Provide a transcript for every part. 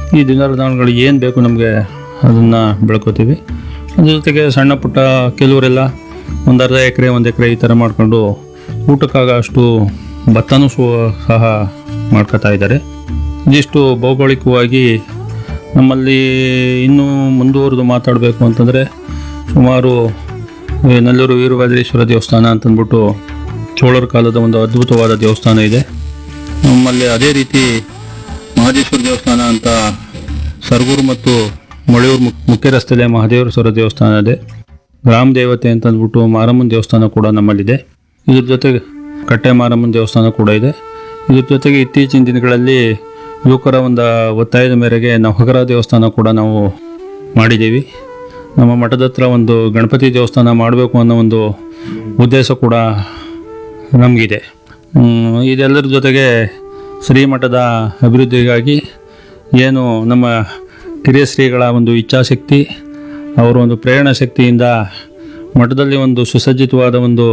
ಈ ದಿನಗಳು ಏನು ಬೇಕು ನಮಗೆ ಅದನ್ನು ಬೆಳ್ಕೊತೀವಿ ಅದ್ರ ಜೊತೆಗೆ ಸಣ್ಣ ಪುಟ್ಟ ಕೆಲವರೆಲ್ಲ ಒಂದು ಅರ್ಧ ಎಕರೆ ಒಂದು ಎಕರೆ ಈ ಥರ ಮಾಡ್ಕೊಂಡು ಊಟಕ್ಕಾಗ ಅಷ್ಟು ಭತ್ತನೂ ಸು ಸಹ ಮಾಡ್ಕೋತಾ ಇದ್ದಾರೆ ಇದಿಷ್ಟು ಭೌಗೋಳಿಕವಾಗಿ ನಮ್ಮಲ್ಲಿ ಇನ್ನೂ ಮುಂದುವರೆದು ಮಾತಾಡಬೇಕು ಅಂತಂದರೆ ಸುಮಾರು ಈ ನಲ್ಲೂರು ವೀರಭದ್ರೇಶ್ವರ ದೇವಸ್ಥಾನ ಅಂತಂದ್ಬಿಟ್ಟು ಚೋಳರ ಕಾಲದ ಒಂದು ಅದ್ಭುತವಾದ ದೇವಸ್ಥಾನ ಇದೆ ನಮ್ಮಲ್ಲಿ ಅದೇ ರೀತಿ ಮಹದೇಶ್ವರ ದೇವಸ್ಥಾನ ಅಂತ ಸರಗೂರು ಮತ್ತು ಮೊಳೆಯೂರು ಮುಕ್ ಮುಖ್ಯ ರಸ್ತೆಯಲ್ಲೇ ಮಹದೇಶ್ವರ ದೇವಸ್ಥಾನ ಇದೆ ಗ್ರಾಮ ದೇವತೆ ಅಂತ ಅಂದ್ಬಿಟ್ಟು ಮಾರಮ್ಮನ ದೇವಸ್ಥಾನ ಕೂಡ ನಮ್ಮಲ್ಲಿದೆ ಇದ್ರ ಜೊತೆಗೆ ಕಟ್ಟೆ ಮಾರಮ್ಮನ ದೇವಸ್ಥಾನ ಕೂಡ ಇದೆ ಇದ್ರ ಜೊತೆಗೆ ಇತ್ತೀಚಿನ ದಿನಗಳಲ್ಲಿ ಯುವಕರ ಒಂದು ಒತ್ತಾಯದ ಮೇರೆಗೆ ನವಗರ ದೇವಸ್ಥಾನ ಕೂಡ ನಾವು ಮಾಡಿದ್ದೀವಿ ನಮ್ಮ ಮಠದ ಹತ್ರ ಒಂದು ಗಣಪತಿ ದೇವಸ್ಥಾನ ಮಾಡಬೇಕು ಅನ್ನೋ ಒಂದು ಉದ್ದೇಶ ಕೂಡ ನಮಗಿದೆ ಹ್ಮ್, ಇದೆಲ್ಲರ ಜೊತೆಗೆ ಶ್ರೀಮಠದ ಅಭಿವೃದ್ಧಿಗಾಗಿ ಏನು ನಮ್ಮ ಕಿರಿಯ ಶ್ರೀಗಳ ಒಂದು ಇಚ್ಛಾಶಕ್ತಿ ಅವರ ಒಂದು ಪ್ರೇರಣಾ ಶಕ್ತಿಯಿಂದ ಮಠದಲ್ಲಿ ಒಂದು ಸುಸಜ್ಜಿತವಾದ ಒಂದು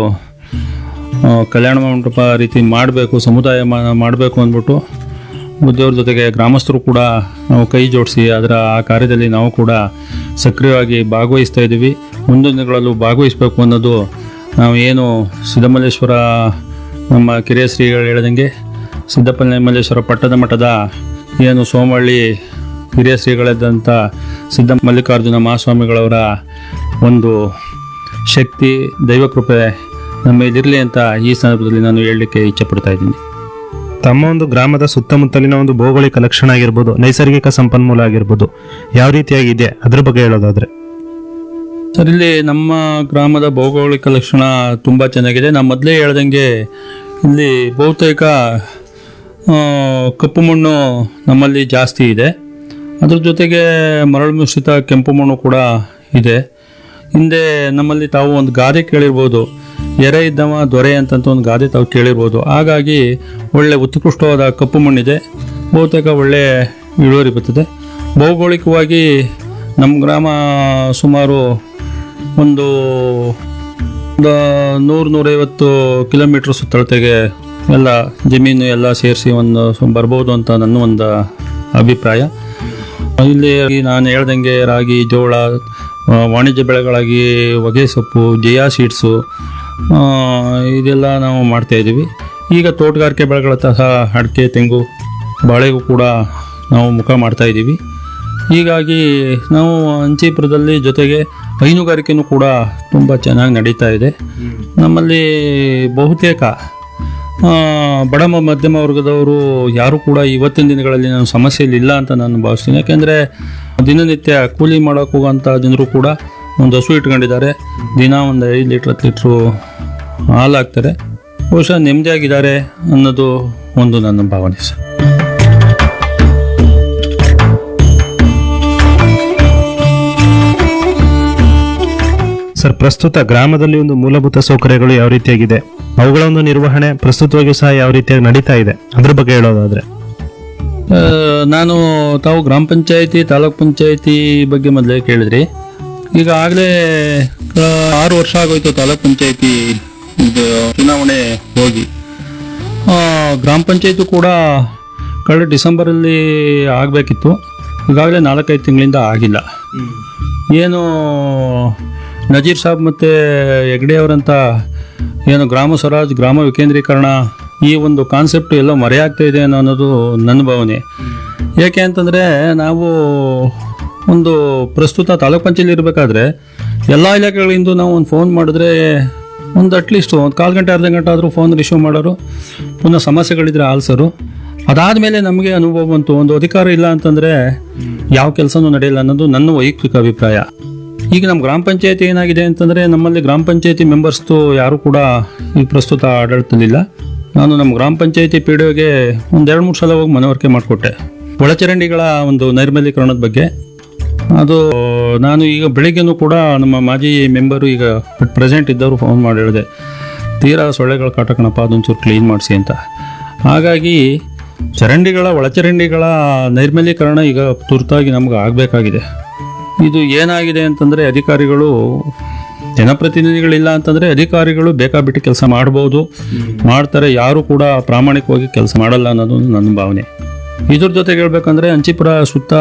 ಆ, ಕಲ್ಯಾಣ ಮಂಟಪ ರೀತಿ ಮಾಡಬೇಕು ಸಮುದಾಯ ಮಾಡಬೇಕು ಅಂದ್ಬಿಟ್ಟು ಬುದ್ಧಿಯವ್ರ ಜೊತೆಗೆ ಗ್ರಾಮಸ್ಥರು ಕೂಡ ನಾವು ಕೈ ಜೋಡಿಸಿ ಅದರ ಆ ಕಾರ್ಯದಲ್ಲಿ ನಾವು ಕೂಡ ಸಕ್ರಿಯವಾಗಿ ಭಾಗವಹಿಸ್ತಾ ಇದ್ದೀವಿ ಮುಂದಿನ ದಿನಗಳಲ್ಲೂ ಭಾಗವಹಿಸಬೇಕು ಅನ್ನೋದು ನಾವು ಏನು ಸಿದ್ದಮಲ್ಲೇಶ್ವರ ನಮ್ಮ ಕಿರಿಯ ಶ್ರೀಗಳು ಹೇಳ್ದಂಗೆ ಸಿದ್ದಪ್ಪಮಲ್ಲೇಶ್ವರ ಪಟ್ಟದ ಮಠದ ಏನು ಸೋಮಹಳ್ಳಿ ಹಿರಿಯ ಶ್ರೀಗಳಾದಂಥ ಸಿದ್ದ ಮಲ್ಲಿಕಾರ್ಜುನ ಮಹಾಸ್ವಾಮಿಗಳವರ ಒಂದು ಶಕ್ತಿ ದೈವಕೃಪೆ ನಮ್ಮ ಇದಿರಲಿ ಅಂತ ಈ ಸಂದರ್ಭದಲ್ಲಿ ನಾನು ಹೇಳಲಿಕ್ಕೆ ಇಚ್ಛಪಡ್ತಾ ಇದ್ದೀನಿ ತಮ್ಮ ಒಂದು ಗ್ರಾಮದ ಸುತ್ತಮುತ್ತಲಿನ ಒಂದು ಭೌಗೋಳಿಕ ಲಕ್ಷಣ ಆಗಿರ್ಬೋದು ನೈಸರ್ಗಿಕ ಸಂಪನ್ಮೂಲ ಆಗಿರ್ಬೋದು ಯಾವ ರೀತಿಯಾಗಿದೆ ಅದ್ರ ಬಗ್ಗೆ ಹೇಳೋದಾದ್ರೆ ಸರ್ ಇಲ್ಲಿ ನಮ್ಮ ಗ್ರಾಮದ ಭೌಗೋಳಿಕ ಲಕ್ಷಣ ತುಂಬ ಚೆನ್ನಾಗಿದೆ ನಾನು ಮೊದಲೇ ಹೇಳ್ದಂಗೆ ಇಲ್ಲಿ ಬಹುತೇಕ ಆ, ಕಪ್ಪು ಮಣ್ಣು ನಮ್ಮಲ್ಲಿ ಜಾಸ್ತಿ ಇದೆ ಅದ್ರ ಜೊತೆಗೆ ಮರಳು ಮಿಶ್ರಿತ ಕೆಂಪು ಮಣ್ಣು ಕೂಡ ಇದೆ ಹಿಂದೆ ನಮ್ಮಲ್ಲಿ ತಾವು ಒಂದು ಗಾದೆ ಕೇಳಿರ್ಬೋದು ಎರೆ ಇದ್ದವ ದೊರೆ ಅಂತಂತ ಒಂದು ಗಾದೆ ತಾವು ಕೇಳಿರ್ಬೋದು ಹಾಗಾಗಿ ಒಳ್ಳೆ ಉತ್ಕೃಷ್ಟವಾದ ಕಪ್ಪು ಮಣ್ಣಿದೆ ಬಹುತೇಕ ಒಳ್ಳೆ ಇಳುವರಿ ಬರ್ತದೆ ಭೌಗೋಳಿಕವಾಗಿ ನಮ್ಮ ಗ್ರಾಮ ಸುಮಾರು ಒಂದು ಒಂದು ನೂರು ನೂರೈವತ್ತು ಕಿಲೋಮೀಟ್ರ್ ಸುತ್ತಳತೆಗೆ ಎಲ್ಲ ಜಮೀನು ಎಲ್ಲ ಸೇರಿಸಿ ಒಂದು ಸು- ಬರ್ಬೋದು ಅಂತ ನನ್ನ ಒಂದು ಅಭಿಪ್ರಾಯ ಇಲ್ಲಿ ನಾನು ಹೇಳ್ದಂಗೆ ರಾಗಿ ಜೋಳ ಆ, ವಾಣಿಜ್ಯ ಬೆಳೆಗಳಾಗಿ ಹೊಗೆ ಸೊಪ್ಪು ಜಯಾ ಸೀಡ್ಸು ಆ, ಇದೆಲ್ಲ ನಾವು ಮಾಡ್ತಾ ಇದ್ದೀವಿ ಈಗ ತೋಟಗಾರಿಕೆ ಬೆಳೆಗಳ ಸಹ ಅಡಿಕೆ ತೆಂಗು ಬಾಳೆಗೂ ಕೂಡ ನಾವು ಮುಖ ಮಾಡ್ತಾ ಇದ್ದೀವಿ ಹೀಗಾಗಿ ನಾವು ಅಂಚೀಪುರದಲ್ಲಿ ಜೊತೆಗೆ ಹೈನುಗಾರಿಕೆನೂ ಕೂಡ ತುಂಬ ಚೆನ್ನಾಗಿ ನಡೀತಾ ಇದೆ ನಮ್ಮಲ್ಲಿ ಬಹುತೇಕ ಆ, ಬಡ ಮ- ಮಧ್ಯಮ ವರ್ಗದವರು ಯಾರು ಕೂಡ ಇವತ್ತಿನ ದಿನಗಳಲ್ಲಿ ನಾನು ಸಮಸ್ಯೆಯಲ್ಲಿ ಇಲ್ಲ ಅಂತ ನಾನು ಭಾವಿಸ್ತೀನಿ ಯಾಕೆಂದರೆ ದಿನನಿತ್ಯ ಕೂಲಿ ಮಾಡೋಕೆ ಹೋಗೋಂಥ ಜನರು ಕೂಡ ಒಂದು ಹಸು ಇಟ್ಕೊಂಡಿದ್ದಾರೆ ದಿನ ಒಂದು ಐದು ಲೀಟ್ರ್ ಹತ್ತು ಲೀಟ್ರು ಹಾಲು ಹಾಕ್ತಾರೆ ಬಹುಶಃ ನೆಮ್ಮದಿಯಾಗಿದ್ದಾರೆ ಅನ್ನೋದು ಒಂದು ನನ್ನ ಭಾವನೆ ಸರ್ ಸರ್ ಪ್ರಸ್ತುತ ಗ್ರಾಮದಲ್ಲಿ ಒಂದು ಮೂಲಭೂತ ಸೌಕರ್ಯಗಳು ಯಾವ ರೀತಿಯಾಗಿದೆ ಅವುಗಳ ಒಂದು ನಿರ್ವಹಣೆ ಪ್ರಸ್ತುತವಾಗಿಯೂ ಸಹ ಯಾವ ರೀತಿಯಾಗಿ ನಡೀತಾ ಇದೆ ಅದ್ರ ಬಗ್ಗೆ ಹೇಳೋದಾದ್ರೆ ಆ, ನಾನು ತಾವು ಗ್ರಾಮ ಪಂಚಾಯತಿ ತಾಲೂಕ್ ಪಂಚಾಯತಿ ಬಗ್ಗೆ ಮೊದಲೇ ಕೇಳಿದ್ರಿ ಈಗ ಆಗಲೇ ಆರು ವರ್ಷ ಆಗೋಯ್ತು ತಾಲೂಕ್ ಪಂಚಾಯತಿ ಇದು ಚುನಾವಣೆ ಹೋಗಿ ಆ, ಗ್ರಾಮ ಪಂಚಾಯತಿ ಕೂಡ ಕಳೆದ ಡಿಸೆಂಬರಲ್ಲಿ ಆಗಬೇಕಿತ್ತು ಈಗಾಗಲೇ ನಾಲ್ಕೈದು ತಿಂಗಳಿಂದ ಆಗಿಲ್ಲ ಏನು ನಜೀರ್ ಸಾಬ್ ಮತ್ತು ಹೆಗ್ಡೆ ಅವರಂತ ಏನು ಗ್ರಾಮ ಸ್ವರಾಜ್ ಗ್ರಾಮ ವಿಕೇಂದ್ರೀಕರಣ ಈ ಒಂದು ಕಾನ್ಸೆಪ್ಟ್ ಎಲ್ಲೋ ಮರೆಯಾಗ್ತಾ ಇದೆ ಅನ್ನೋ ಅನ್ನೋದು ನನ್ನ ಭಾವನೆ ಯಾಕೆ ಅಂತಂದರೆ ನಾವು ಒಂದು ಪ್ರಸ್ತುತ ತಾಲೂಕ್ ಪಂಚಾಯತಿ ಇರಬೇಕಾದ್ರೆ ಎಲ್ಲ ಇಲಾಖೆಗಳಿಂದ ನಾವು ಒಂದು ಫೋನ್ ಮಾಡಿದ್ರೆ ಒಂದು ಅಟ್ಲೀಸ್ಟ್ ಒಂದು ಕಾಲು ಗಂಟೆ ಅರ್ಧ ಗಂಟೆ ಆದರೂ ಫೋನ್ ರಿಸೀವ್ ಮಾಡೋರು ಪುನಃ ಸಮಸ್ಯೆಗಳಿದ್ರೆ ಆಲ್ಸರು ಅದಾದಮೇಲೆ ನಮಗೆ ಅನುಭವ ಬಂತು ಒಂದು ಅಧಿಕಾರ ಇಲ್ಲ ಅಂತಂದರೆ ಯಾವ ಕೆಲಸನೂ ನಡೆಯಲ್ಲ ಅನ್ನೋದು ನನ್ನ ವೈಯಕ್ತಿಕ ಅಭಿಪ್ರಾಯ ಈಗ ನಮ್ಮ ಗ್ರಾಮ ಪಂಚಾಯತಿ ಏನಾಗಿದೆ ಅಂತಂದರೆ ನಮ್ಮಲ್ಲಿ ಗ್ರಾಮ ಪಂಚಾಯತಿ ಮೆಂಬರ್ಸ್ದು ಯಾರೂ ಕೂಡ ಈಗ ಪ್ರಸ್ತುತ ಆಡಳಿತದಲ್ಲಿಲ್ಲ ನಾನು ನಮ್ಮ ಗ್ರಾಮ ಪಂಚಾಯತಿ ಪಿ ಡಿ ಒಗೆ ಒಂದು ಎರಡು ಮೂರು ಸಲ ಹೋಗಿ ಮನವರಿಕೆ ಮಾಡಿಕೊಟ್ಟೆ ಒಳಚರಂಡಿಗಳ ಒಂದು ನೈರ್ಮಲ್ಯೀಕರಣದ ಬಗ್ಗೆ ಅದು ನಾನು ಈಗ ಬೆಳಿಗ್ಗೆನೂ ಕೂಡ ನಮ್ಮ ಮಾಜಿ ಮೆಂಬರು ಈಗ ಪ್ರೆಸೆಂಟ್ ಇದ್ದವರು ಫೋನ್ ಮಾಡಿ ಹೇಳಿದೆ ತೀರಾ ಸೊಳ್ಳೆಗಳ ಕಾಟ ಕಣಪ್ಪ ಅದೊಂಚೂರು ಕ್ಲೀನ್ ಮಾಡಿಸಿ ಅಂತ ಹಾಗಾಗಿ ಚರಂಡಿಗಳ ಒಳಚರಂಡಿಗಳ ನೈರ್ಮಲ್ಯೀಕರಣ ಈಗ ತುರ್ತಾಗಿ ನಮ್ಗೆ ಆಗಬೇಕಾಗಿದೆ ಇದು ಏನಾಗಿದೆ ಅಂತಂದರೆ ಅಧಿಕಾರಿಗಳು ಜನಪ್ರತಿನಿಧಿಗಳಿಲ್ಲ ಅಂತಂದರೆ ಅಧಿಕಾರಿಗಳು ಬೇಕಾಬಿಟ್ಟು ಕೆಲಸ ಮಾಡ್ಬೋದು ಮಾಡ್ತಾರೆ ಯಾರು ಕೂಡ ಪ್ರಾಮಾಣಿಕವಾಗಿ ಕೆಲಸ ಮಾಡಲ್ಲ ಅನ್ನೋದು ನನ್ನ ಭಾವನೆ ಇದ್ರ ಜೊತೆಗೆ ಹೇಳ್ಬೇಕಂದ್ರೆ ಅಂಚಿಪುರ ಸುತ್ತ